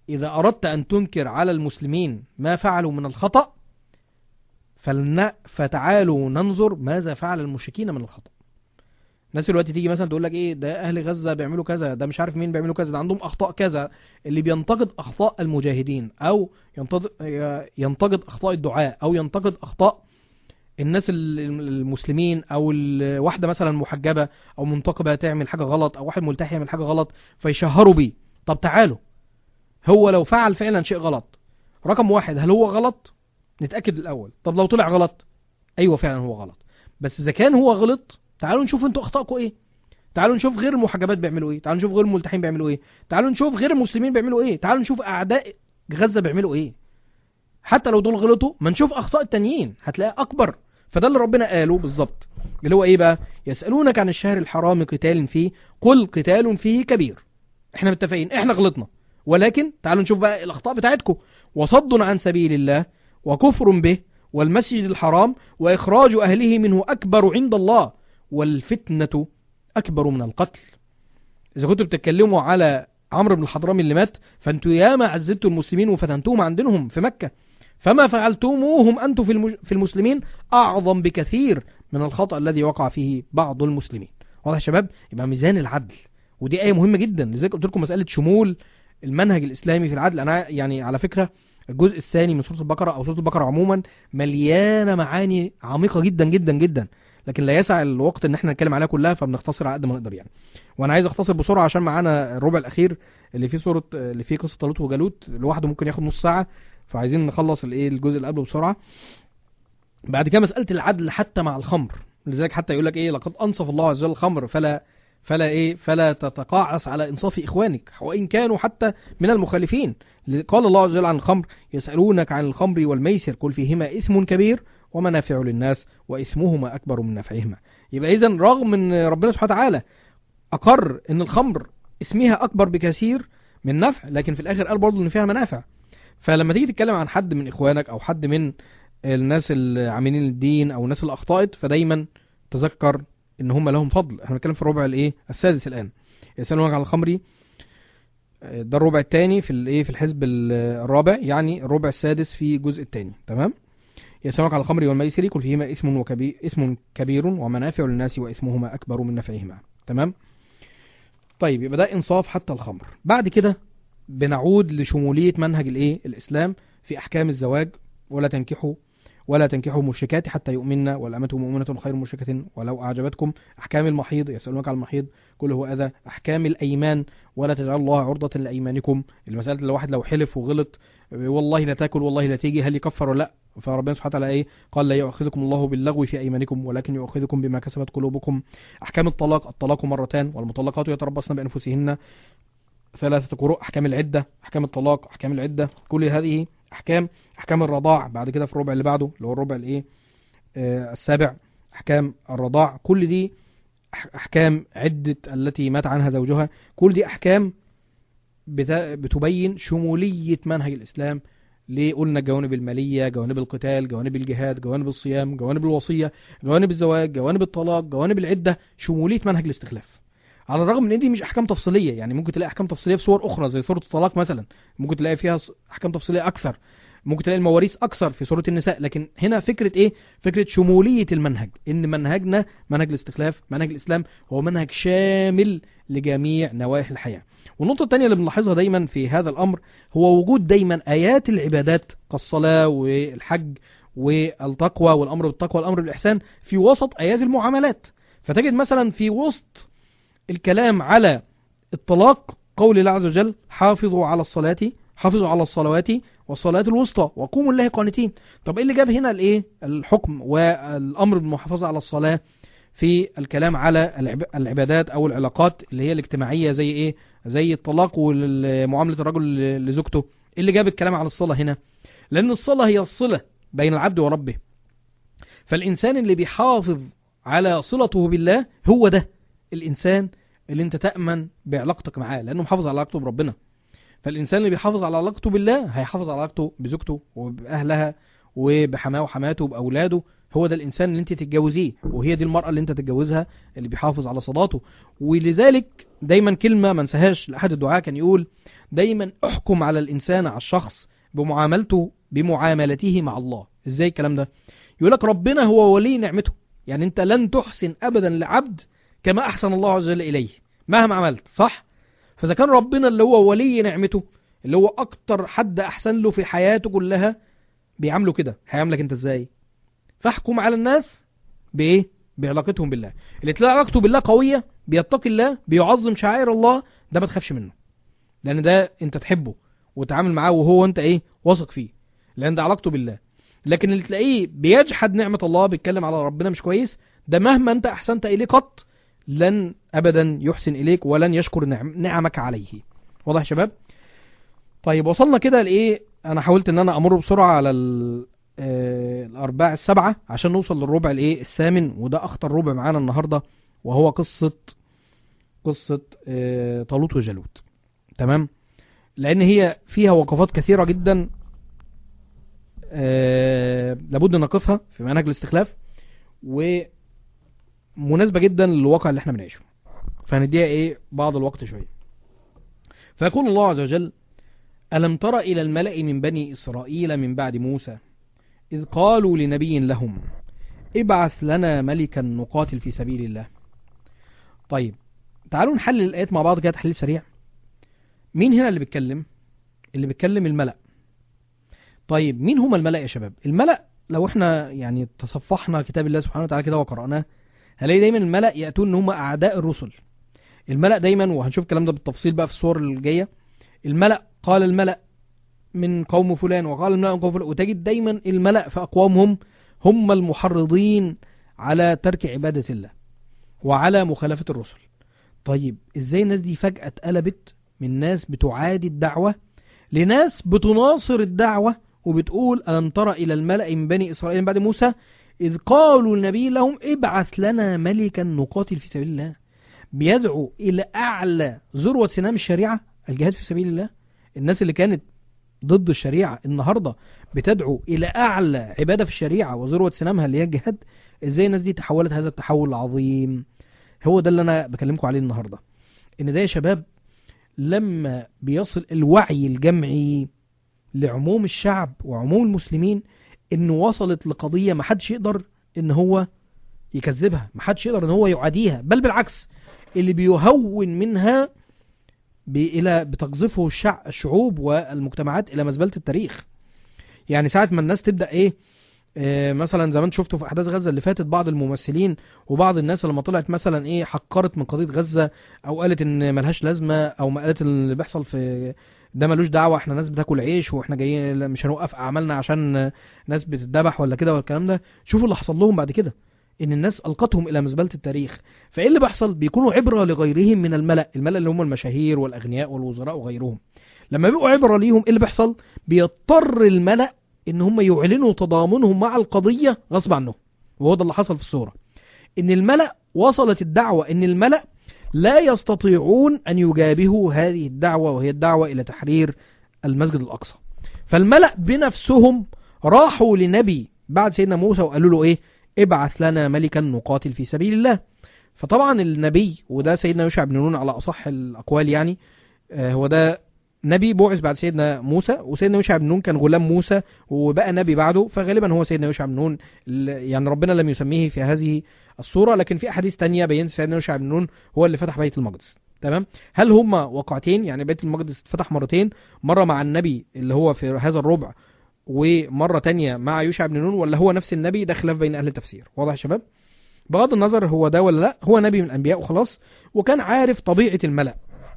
إذا أردت أن تنكر على المسلمين ما فعلوا من الخطأ فلن... فتعالوا ننظر ماذا فعل المشركين من الخطأ الناس دلوقتي تيجي مثلا تقول لك ايه ده اهل غزه بيعملوا كذا ده مش عارف مين بيعملوا كذا ده عندهم اخطاء كذا اللي بينتقد اخطاء المجاهدين او ينتقد ينتقد اخطاء الدعاء او ينتقد اخطاء الناس ال- المسلمين او ال- واحده مثلا محجبه او منتقبه تعمل حاجه غلط او واحد ملتحي يعمل حاجه غلط فيشهروا بيه طب تعالوا هو لو فعل فعلا شيء غلط رقم واحد هل هو غلط نتاكد الاول طب لو طلع غلط ايوه فعلا هو غلط بس اذا كان هو غلط تعالوا نشوف انتوا اخطائكم ايه تعالوا نشوف غير المحجبات بيعملوا ايه تعالوا نشوف غير الملتحين بيعملوا ايه تعالوا نشوف غير المسلمين بيعملوا ايه تعالوا نشوف اعداء غزه بيعملوا ايه حتى لو دول غلطوا ما نشوف اخطاء التانيين هتلاقيها اكبر فده اللي ربنا قاله بالظبط اللي هو ايه بقى يسالونك عن الشهر الحرام قتال فيه قل قتال فيه كبير احنا متفقين احنا غلطنا ولكن تعالوا نشوف بقى الاخطاء بتاعتكم وصد عن سبيل الله وكفر به والمسجد الحرام واخراج اهله منه اكبر عند الله والفتنه اكبر من القتل اذا كنتوا بتتكلموا على عمرو بن الحضرمي اللي مات فانتوا ياما عزلتوا المسلمين وفتنتوهم عن دينهم في مكه فما فعلتموهم انتم في المج- في المسلمين اعظم بكثير من الخطا الذي وقع فيه بعض المسلمين واضح يا شباب يبقى ميزان العدل ودي ايه مهمه جدا لذلك قلت لكم مساله شمول المنهج الاسلامي في العدل انا يعني على فكره الجزء الثاني من سوره البقره او سوره البقره عموما مليانه معاني عميقه جدا جدا جدا لكن لا يسع الوقت ان احنا نتكلم عليها كلها فبنختصر على قد ما نقدر يعني وانا عايز اختصر بسرعه عشان معانا الربع الاخير اللي فيه سوره اللي فيه قصه طالوت وجالوت لوحده ممكن ياخد نص ساعه فعايزين نخلص الايه الجزء اللي قبله بسرعه بعد كده مساله العدل حتى مع الخمر لذلك حتى يقول لك ايه لقد انصف الله عز وجل الخمر فلا فلا ايه فلا تتقاعس على انصاف اخوانك وان كانوا حتى من المخالفين قال الله عز وجل عن الخمر يسالونك عن الخمر والميسر قل فيهما اسم كبير ومنافع للناس واسمهما اكبر من نفعهما يبقى اذا رغم ان ربنا سبحانه وتعالى اقر ان الخمر اسمها اكبر بكثير من نفع لكن في الاخر قال برضه ان فيها منافع فلما تيجي تتكلم عن حد من اخوانك او حد من الناس العاملين الدين او الناس اللي اخطات فدايما تذكر ان هم لهم فضل احنا بنتكلم في الربع الايه السادس الان يسالونك عن الخمر ده الربع الثاني في الايه في الحزب الرابع يعني الربع السادس في الجزء الثاني تمام يسألونك عن الخمر والميسر قل فيهما اسم وكبير اسم كبير ومنافع للناس واسمهما اكبر من نفعهما تمام طيب يبقى ده انصاف حتى الخمر بعد كده بنعود لشمولية منهج الايه الاسلام في احكام الزواج ولا تنكحوا ولا تنكحوا مشركات حتى يؤمن والأمة مؤمنة خير مشركة ولو أعجبتكم أحكام المحيض يسألونك عن المحيض كل هو أذى أحكام الأيمان ولا تجعلوا الله عرضة لأيمانكم المسألة اللي واحد لو حلف وغلط والله لا تاكل والله لا تيجي هل يكفر ولا لا فربنا سبحانه وتعالى ايه قال لا يؤاخذكم الله باللغو في ايمانكم ولكن يؤاخذكم بما كسبت قلوبكم احكام الطلاق الطلاق مرتان والمطلقات يتربصن بانفسهن ثلاثة قروء احكام العدة احكام الطلاق احكام العدة كل هذه احكام احكام الرضاع بعد كده في الربع اللي بعده اللي هو الربع الايه آه السابع احكام الرضاع كل دي أح- احكام عدة التي مات عنها زوجها كل دي احكام بت- بتبين شمولية منهج الاسلام ليه قلنا الجوانب المالية جوانب القتال جوانب الجهاد جوانب الصيام جوانب الوصية جوانب الزواج جوانب الطلاق جوانب العدة شمولية منهج الاستخلاف على الرغم من ان دي مش احكام تفصيليه يعني ممكن تلاقي احكام تفصيليه في صور اخرى زي سوره الطلاق مثلا ممكن تلاقي فيها ص- احكام تفصيليه اكثر ممكن تلاقي المواريث اكثر في سوره النساء لكن هنا فكره ايه فكره شموليه المنهج ان منهجنا منهج الاستخلاف منهج الاسلام هو منهج شامل لجميع نواحي الحياه والنقطه الثانيه اللي بنلاحظها دايما في هذا الامر هو وجود دايما ايات العبادات كالصلاه والحج والتقوى والامر بالتقوى والامر بالاحسان في وسط ايات المعاملات فتجد مثلا في وسط الكلام على الطلاق قول الله عز وجل حافظوا على الصلاة حافظوا على الصلوات والصلاة الوسطى وقوموا لله قانتين طب ايه اللي جاب هنا الايه الحكم والامر بالمحافظة على الصلاة في الكلام على العب- العبادات او العلاقات اللي هي الاجتماعية زي ايه زي الطلاق ومعاملة الرجل لزوجته ايه اللي جاب الكلام على الصلاة هنا لان الصلاة هي الصلة بين العبد وربه فالانسان اللي بيحافظ على صلته بالله هو ده الانسان اللي انت تأمن بعلاقتك معاه لانه محافظ على علاقته بربنا فالانسان اللي بيحافظ على علاقته بالله هيحافظ على علاقته بزوجته وباهلها وبحماه وحماته وباولاده هو ده الانسان اللي انت تتجوزيه وهي دي المرأة اللي انت تتجوزها اللي بيحافظ على صلاته ولذلك دايما كلمة ما انساهاش لاحد الدعاة كان يقول دايما احكم على الانسان على الشخص بمعاملته بمعاملته مع الله ازاي الكلام ده يقول لك ربنا هو ولي نعمته يعني انت لن تحسن ابدا لعبد كما احسن الله عز وجل اليه مهما عملت صح فاذا كان ربنا اللي هو ولي نعمته اللي هو اكتر حد احسن له في حياته كلها بيعامله كده هيعاملك انت ازاي فاحكم على الناس بايه بعلاقتهم بالله اللي تلاقي علاقته بالله قويه بيتقي الله بيعظم شعائر الله ده ما تخافش منه لان ده انت تحبه وتعامل معاه وهو انت ايه واثق فيه لان ده علاقته بالله لكن اللي تلاقيه بيجحد نعمة الله بيتكلم على ربنا مش كويس ده مهما انت احسنت اليه قط لن ابدا يحسن اليك ولن يشكر نعم نعمك عليه واضح يا شباب طيب وصلنا كده لايه انا حاولت ان انا امر بسرعه على ال- آه، الارباع السبعه عشان نوصل للربع الايه الثامن وده اخطر ربع معانا النهارده وهو قصه قصه آه، طالوت وجالوت تمام لان هي فيها وقفات كثيره جدا آه، لابد نقفها في منهج الاستخلاف ومناسبه جدا للواقع اللي احنا بنعيشه فهنديها ايه بعض الوقت شويه فيقول الله عز وجل ألم تر إلى الملأ من بني إسرائيل من بعد موسى إذ قالوا لنبي لهم ابعث لنا ملكا نقاتل في سبيل الله طيب تعالوا نحلل الآيات مع بعض كده تحليل سريع مين هنا اللي بيتكلم اللي بيتكلم الملأ طيب مين هم الملأ يا شباب الملأ لو احنا يعني تصفحنا كتاب الله سبحانه وتعالى كده وقرأناه هنلاقي دايما الملأ يأتون ان هم أعداء الرسل الملأ دايما وهنشوف الكلام ده بالتفصيل بقى في الصور الجاية الملأ قال الملأ من قوم فلان وقال الملأ من قوم فلان وتجد دايما الملأ في أقوامهم هم المحرضين على ترك عبادة الله وعلى مخالفة الرسل طيب ازاي الناس دي فجأة اتقلبت من ناس بتعادي الدعوة لناس بتناصر الدعوة وبتقول ألم تر إلى الملأ من بني إسرائيل من بعد موسى إذ قالوا النبي لهم ابعث لنا ملكا نقاتل في سبيل الله بيدعو إلى أعلى ذروة سنام الشريعة الجهاد في سبيل الله الناس اللي كانت ضد الشريعة النهاردة بتدعو إلى أعلى عبادة في الشريعة وذروة سنامها اللي هي الجهاد إزاي الناس دي تحولت هذا التحول العظيم هو ده اللي أنا بكلمكم عليه النهاردة إن ده يا شباب لما بيصل الوعي الجمعي لعموم الشعب وعموم المسلمين إنه وصلت لقضية محدش يقدر إن هو يكذبها محدش يقدر إن هو يعاديها بل بالعكس اللي بيهون منها ب- الى بتقذفه الشع... الشعوب والمجتمعات الى مزبله التاريخ يعني ساعه ما الناس تبدا ايه آه، مثلا زي ما انت شفتوا في احداث غزه اللي فاتت بعض الممثلين وبعض الناس لما طلعت مثلا ايه حقرت من قضيه غزه او قالت ان ملهاش لازمه او ما قالت اللي بيحصل في ده ملوش دعوه احنا ناس بتاكل عيش واحنا جايين لا، مش هنوقف اعمالنا عشان ناس بتتذبح ولا كده والكلام ده شوفوا اللي حصل لهم بعد كده ان الناس القتهم الى مزبله التاريخ فايه اللي بيحصل بيكونوا عبره لغيرهم من الملا الملا اللي هم المشاهير والاغنياء والوزراء وغيرهم لما بيبقوا عبره ليهم ايه اللي بيحصل بيضطر الملا ان هم يعلنوا تضامنهم مع القضيه غصب عنهم وهو ده اللي حصل في الصوره ان الملا وصلت الدعوه ان الملا لا يستطيعون ان يجابهوا هذه الدعوه وهي الدعوه الى تحرير المسجد الاقصى فالملا بنفسهم راحوا لنبي بعد سيدنا موسى وقالوا له ايه ابعث لنا ملكا نقاتل في سبيل الله فطبعا النبي وده سيدنا يوشع بن نون على اصح الاقوال يعني آه، هو ده نبي بعث بعد سيدنا موسى وسيدنا يوشع بن نون كان غلام موسى وبقى نبي بعده فغالبا هو سيدنا يوشع بن نون ال- يعني ربنا لم يسميه في هذه الصورة لكن في احاديث تانية بينت سيدنا يوشع بن نون هو اللي فتح بيت المقدس تمام هل هما وقعتين يعني بيت المقدس اتفتح مرتين مرة مع النبي اللي هو في هذا الربع ومرة تانية مع يوشع بن نون ولا هو نفس النبي ده خلاف بين أهل التفسير واضح يا شباب بغض النظر هو ده ولا لا هو نبي من الأنبياء وخلاص وكان عارف طبيعة الملأ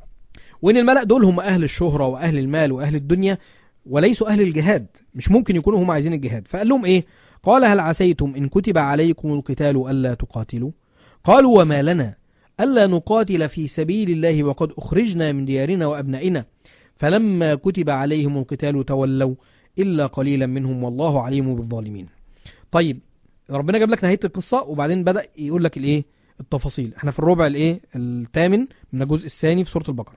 وإن الملأ دول هم أهل الشهرة وأهل المال وأهل الدنيا وليسوا أهل الجهاد مش ممكن يكونوا هم عايزين الجهاد فقال لهم إيه قال هل عسيتم إن كتب عليكم القتال ألا تقاتلوا قالوا وما لنا ألا نقاتل في سبيل الله وقد أخرجنا من ديارنا وأبنائنا فلما كتب عليهم القتال تولوا إلا قليلا منهم والله عليم بالظالمين طيب ربنا جاب لك نهاية القصة وبعدين بدأ يقول لك الإيه التفاصيل احنا في الربع الإيه الثامن من الجزء الثاني في سورة البقرة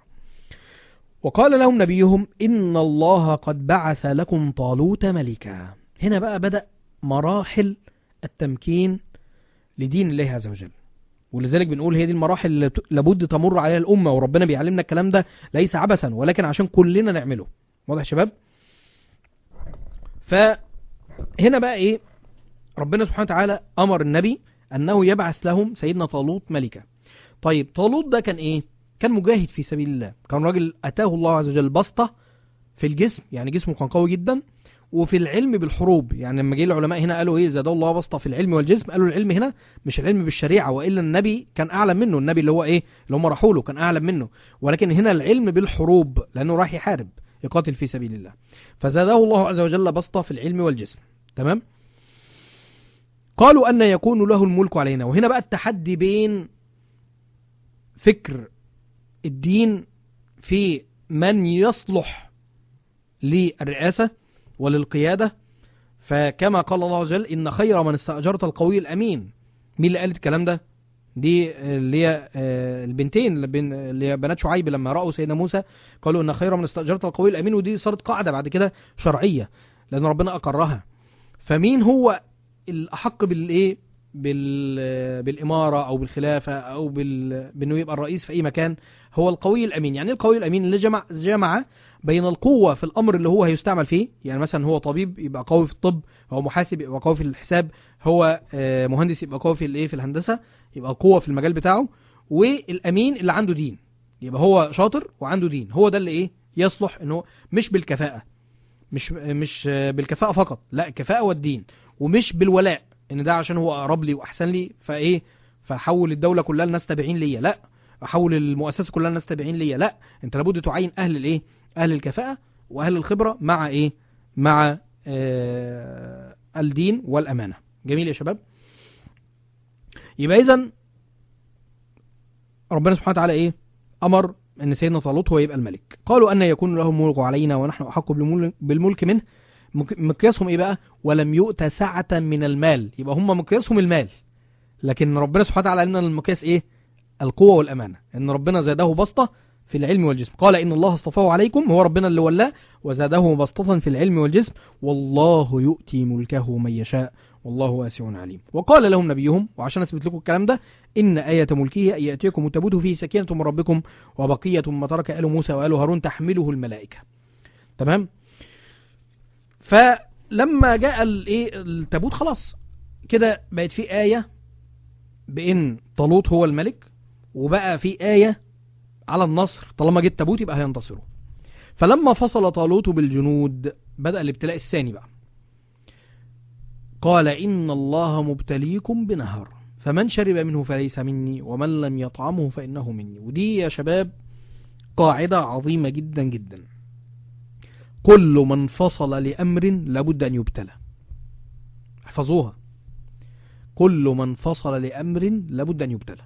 وقال لهم نبيهم إن الله قد بعث لكم طالوت ملكا هنا بقى بدأ مراحل التمكين لدين الله عز وجل ولذلك بنقول هي دي المراحل اللي ت- لابد تمر عليها الامه وربنا بيعلمنا الكلام ده ليس عبثا ولكن عشان كلنا نعمله واضح يا شباب فهنا بقى ايه ربنا سبحانه وتعالى امر النبي انه يبعث لهم سيدنا طالوت ملكا طيب طالوت ده كان ايه كان مجاهد في سبيل الله كان راجل اتاه الله عز وجل بسطه في الجسم يعني جسمه كان قوي جدا وفي العلم بالحروب يعني لما جه العلماء هنا قالوا ايه زاد الله بسطه في العلم والجسم قالوا العلم هنا مش العلم بالشريعه والا النبي كان اعلم منه النبي اللي هو ايه اللي هم راحوا له كان اعلم منه ولكن هنا العلم بالحروب لانه راح يحارب يقاتل في سبيل الله فزاده الله عز وجل بسطه في العلم والجسم تمام قالوا ان يكون له الملك علينا وهنا بقى التحدي بين فكر الدين في من يصلح للرئاسة وللقيادة فكما قال الله عز وجل إن خير من استأجرت القوي الأمين مين اللي قال الكلام ده دي اللي هي آه، البنتين اللي بين- اللي هي بنات شعيب لما رأوا سيدنا موسى قالوا إن خير من استأجرت القوي الأمين ودي صارت قاعدة بعد كده شرعية لأن ربنا أقرها فمين هو الأحق بالإيه بال بالإمارة أو بالخلافة أو بال... بأنه يبقى الرئيس في أي مكان هو القوي الأمين يعني إيه القوي الأمين اللي جمع جمع بين القوة في الأمر اللي هو هيستعمل فيه يعني مثلا هو طبيب يبقى قوي في الطب هو محاسب يبقى قوي في الحساب هو آه، مهندس يبقى قوي في الايه في الهندسة يبقى قوة في المجال بتاعه والأمين اللي عنده دين يبقى هو شاطر وعنده دين هو ده اللي ايه يصلح انه مش بالكفاءة مش مش آه، بالكفاءة فقط لا الكفاءة والدين ومش بالولاء ان ده عشان هو اقرب لي واحسن لي فايه فحول الدولة كلها لناس تابعين ليا لا احول المؤسسة كلها لناس تابعين ليا لا انت لابد تعين اهل الايه اهل الكفاءة واهل الخبرة مع ايه مع آه الدين والامانة جميل يا شباب يبقى اذا ربنا سبحانه وتعالى ايه امر ان سيدنا طالوت هو يبقى الملك قالوا ان يكون له الملك علينا ونحن احق بالمل- بالملك منه مك- مقياسهم ايه بقى ولم يؤت سعة من المال يبقى هم مقياسهم المال لكن ربنا سبحانه وتعالى قال لنا المقياس ايه القوة والامانة ان ربنا زاده بسطة في العلم والجسم قال ان الله اصطفاه عليكم هو ربنا اللي ولاه وزاده بسطة في العلم والجسم والله يؤتي ملكه من يشاء والله واسع عليم وقال لهم نبيهم وعشان اثبت لكم الكلام ده ان آية ملكه ان ياتيكم التابوت فيه سكينة من ربكم وبقية ما ترك آل موسى وآل هارون تحمله الملائكة تمام فلما جاء الايه التابوت خلاص كده بقت في آية بإن طالوت هو الملك وبقى في آية على النصر طالما جه التابوت يبقى هينتصروا فلما فصل طالوت بالجنود بدأ الابتلاء الثاني بقى قال إن الله مبتليكم بنهر فمن شرب منه فليس مني ومن لم يطعمه فإنه مني ودي يا شباب قاعدة عظيمة جدا جدا كل من فصل لأمر لابد أن يبتلى احفظوها كل من فصل لأمر لابد أن يبتلى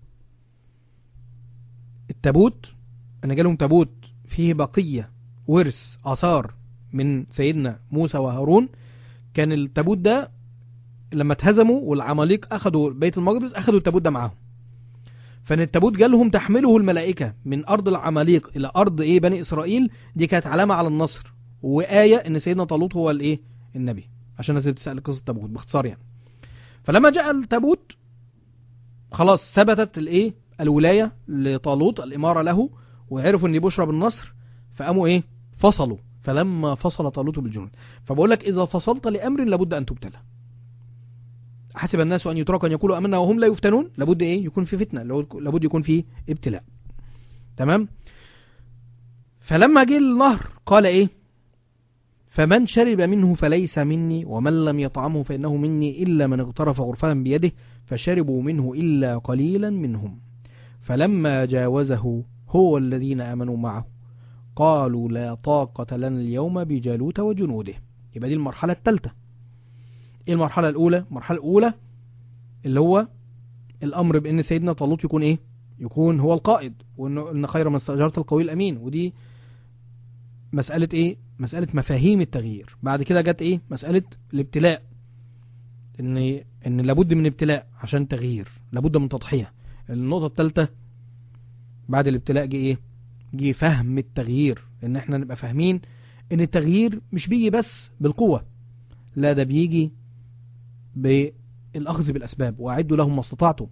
التابوت أنا جالهم تابوت فيه بقية ورث آثار من سيدنا موسى وهارون كان التابوت ده لما اتهزموا والعماليق أخدوا بيت المقدس أخدوا التابوت ده معاهم فان التابوت جالهم تحمله الملائكة من أرض العماليق إلى أرض إيه بني إسرائيل دي كانت علامة على النصر وآية إن سيدنا طالوت هو الإيه النبي عشان الناس اللي بتسأل قصة التابوت باختصار يعني فلما جاء التابوت خلاص ثبتت الإيه الولاية لطالوت الإمارة له وعرفوا إن بشرى بالنصر فقاموا إيه فصلوا فلما فصل طالوت بالجنود فبقول لك إذا فصلت لأمر لابد أن تبتلى حسب الناس أن يتركوا أن يقولوا أمنا وهم لا يفتنون لابد إيه يكون في فتنة لابد يكون في ابتلاء تمام فلما جه النهر قال إيه فمن شرب منه فليس مني ومن لم يطعمه فإنه مني إلا من اغترف غرفة بيده فشربوا منه إلا قليلا منهم فلما جاوزه هو الذين آمنوا معه قالوا لا طاقة لنا اليوم بجالوت وجنوده يبقى دي المرحلة الثالثة ايه المرحلة الأولى؟ المرحلة الأولى اللي هو الأمر بأن سيدنا طالوت يكون إيه؟ يكون هو القائد وإنه إن خير من استأجرت القوي الأمين ودي مسألة إيه؟ مسألة مفاهيم التغيير بعد كده جت إيه؟ مسألة الابتلاء إن إن لابد من ابتلاء عشان تغيير لابد من تضحية النقطة الثالثة بعد الابتلاء جه إيه؟ جه فهم التغيير إن إحنا نبقى فاهمين إن التغيير مش بيجي بس بالقوة لا ده بيجي بالأخذ بالأسباب وأعدوا لهم ما استطعتم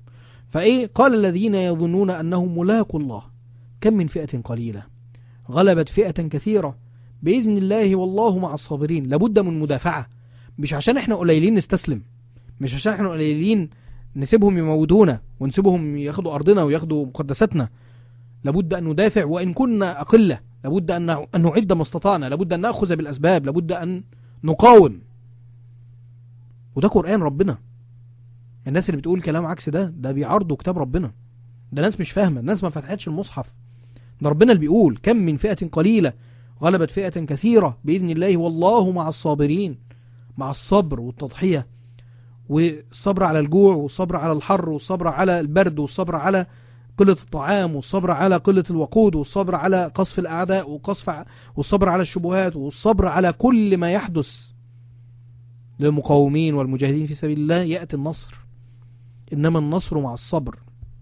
فإيه قال الذين يظنون أنهم ملاقوا الله كم من فئة قليلة غلبت فئة كثيرة بإذن الله والله مع الصابرين لابد من مدافعة مش عشان احنا قليلين نستسلم مش عشان احنا قليلين نسيبهم يموتونا ونسيبهم ياخدوا أرضنا وياخدوا مقدساتنا لابد أن ندافع وإن كنا أقلة لابد أن أن نعد ما استطعنا لابد أن نأخذ بالأسباب لابد أن نقاوم وده قرآن ربنا الناس اللي بتقول كلام عكس ده ده بيعارضوا كتاب ربنا ده ناس مش فاهمة الناس ما فتحتش المصحف ده ربنا اللي بيقول كم من فئة قليلة غلبت فئة كثيرة بإذن الله والله مع الصابرين مع الصبر والتضحية والصبر على الجوع والصبر على الحر والصبر على البرد والصبر على قلة الطعام والصبر على قلة الوقود والصبر على قصف الأعداء وقصف والصبر على الشبهات والصبر على كل ما يحدث للمقاومين والمجاهدين في سبيل الله يأتي النصر إنما النصر مع الصبر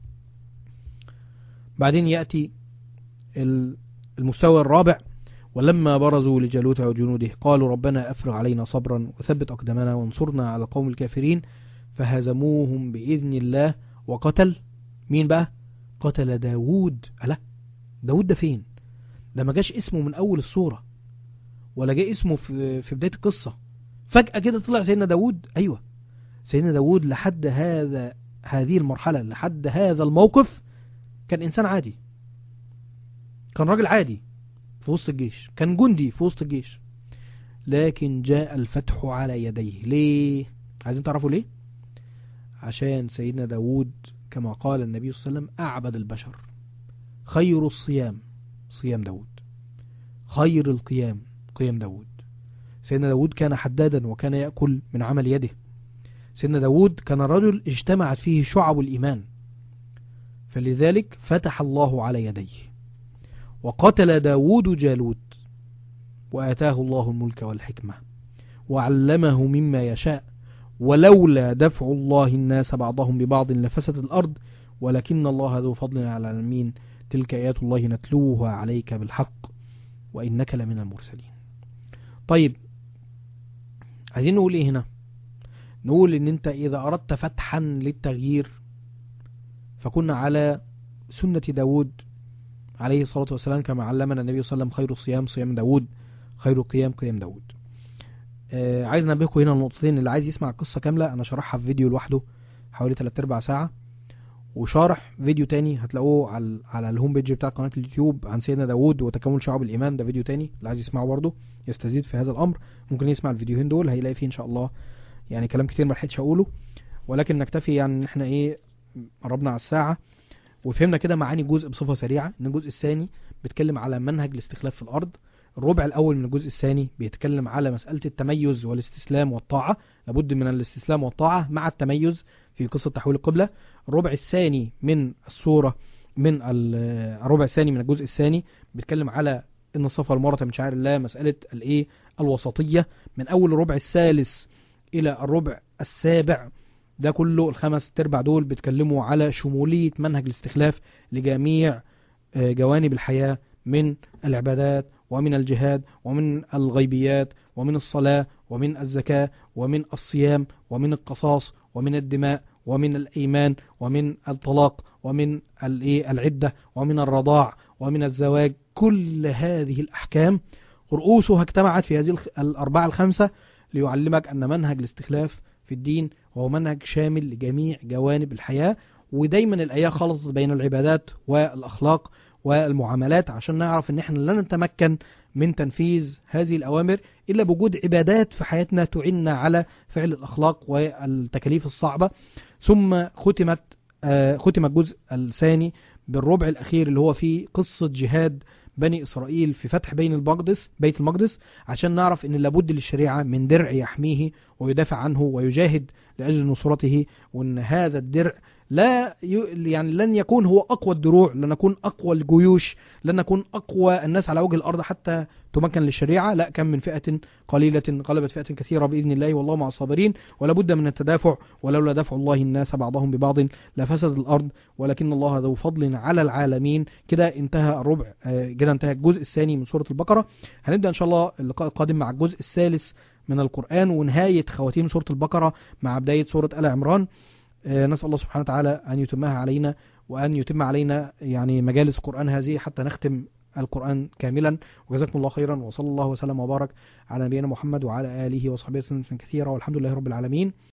بعدين يأتي المستوى الرابع ولما برزوا لجالوت وجنوده قالوا ربنا أفرغ علينا صبرا وثبت أقدامنا وانصرنا على القوم الكافرين فهزموهم بإذن الله وقتل مين بقى قتل داود ألا داود ده فين ده ما جاش اسمه من أول الصورة ولا جاء اسمه في, في بداية القصة فجأة كده طلع سيدنا داود أيوة سيدنا داود لحد هذا هذه المرحلة لحد هذا الموقف كان إنسان عادي كان راجل عادي في وسط الجيش كان جندي في وسط الجيش لكن جاء الفتح على يديه ليه عايزين تعرفوا ليه عشان سيدنا داود كما قال النبي صلى الله عليه وسلم أعبد البشر خير الصيام صيام داود خير القيام قيام داود سيدنا داود كان حدادا وكان يأكل من عمل يده سيدنا داود كان رجل اجتمعت فيه شعب الإيمان فلذلك فتح الله على يديه وقتل داود جالوت وآتاه الله الملك والحكمة وعلمه مما يشاء ولولا دفع الله الناس بعضهم ببعض لفسدت الأرض ولكن الله ذو فضل على العالمين تلك آيات الله نتلوها عليك بالحق وإنك لمن المرسلين طيب عايزين نقول ايه هنا نقول ان انت اذا اردت فتحا للتغيير فكنا على سنة داود عليه الصلاة والسلام كما علمنا النبي صلى الله عليه وسلم خير الصيام صيام داود خير القيام قيام داود آه عايز انبهكم هنا النقطتين اللي عايز يسمع القصة كاملة انا شرحها في فيديو لوحده حوالي 3 ارباع ساعة وشارح فيديو تاني هتلاقوه على على الهوم بيج بتاع قناة اليوتيوب عن سيدنا داود وتكامل شعب الإيمان ده فيديو تاني اللي عايز يسمعه برضه يستزيد في هذا الأمر ممكن يسمع الفيديوهين دول هيلاقي فيه إن شاء الله يعني كلام كتير ما لحقتش أقوله ولكن نكتفي يعني إن إحنا إيه قربنا على الساعة وفهمنا كده معاني الجزء بصفة سريعة إن الجزء الثاني بيتكلم على منهج الاستخلاف في الأرض الربع الأول من الجزء الثاني بيتكلم على مسألة التميز والاستسلام والطاعة لابد من الاستسلام والطاعة مع التميز في قصة تحويل القبلة الربع الثاني من السورة من الربع الثاني من الجزء الثاني بيتكلم على ان الصفا والمروه من شعائر الله مسألة الايه الوسطية من اول الربع الثالث الى الربع السابع ده كله الخمس تربع دول بيتكلموا على شمولية منهج الاستخلاف لجميع جوانب الحياة من العبادات ومن الجهاد ومن الغيبيات ومن الصلاة ومن الزكاة ومن الصيام ومن القصاص ومن الدماء ومن الإيمان ومن الطلاق ومن العدة ومن الرضاع ومن الزواج كل هذه الأحكام رؤوسها اجتمعت في هذه الأربعة الخمسة ليعلمك أن منهج الاستخلاف في الدين وهو منهج شامل لجميع جوانب الحياة ودايما الآية خلص بين العبادات والأخلاق والمعاملات عشان نعرف ان احنا لن نتمكن من تنفيذ هذه الأوامر إلا بوجود عبادات في حياتنا تعيننا على فعل الأخلاق والتكاليف الصعبة ثم ختمت ختم الجزء الثاني بالربع الأخير اللي هو فيه قصة جهاد بني إسرائيل في فتح بين المقدس بيت المقدس عشان نعرف أن لابد للشريعة من درع يحميه ويدافع عنه ويجاهد لأجل نصرته وأن هذا الدرع لا ي... يعني لن يكون هو أقوى الدروع لن يكون أقوى الجيوش لن يكون أقوى الناس على وجه الأرض حتى تمكن للشريعة لا كم من فئة قليلة غلبت فئة كثيرة بإذن الله والله مع الصابرين ولا بد من التدافع ولولا دفع الله الناس بعضهم ببعض لفسد الأرض ولكن الله ذو فضل على العالمين كده انتهى الربع كده انتهى الجزء الثاني من سورة البقرة هنبدأ إن شاء الله اللقاء القادم مع الجزء الثالث من القرآن ونهاية خواتيم سورة البقرة مع بداية سورة آل عمران آه، نسأل الله سبحانه وتعالى أن يتمها علينا وأن يتم علينا يعني مجالس القرآن هذه حتى نختم القرآن كاملا وجزاكم الله خيرا وصلى الله وسلم وبارك على نبينا محمد وعلى آله وصحبه وسلم كثيرا والحمد لله رب العالمين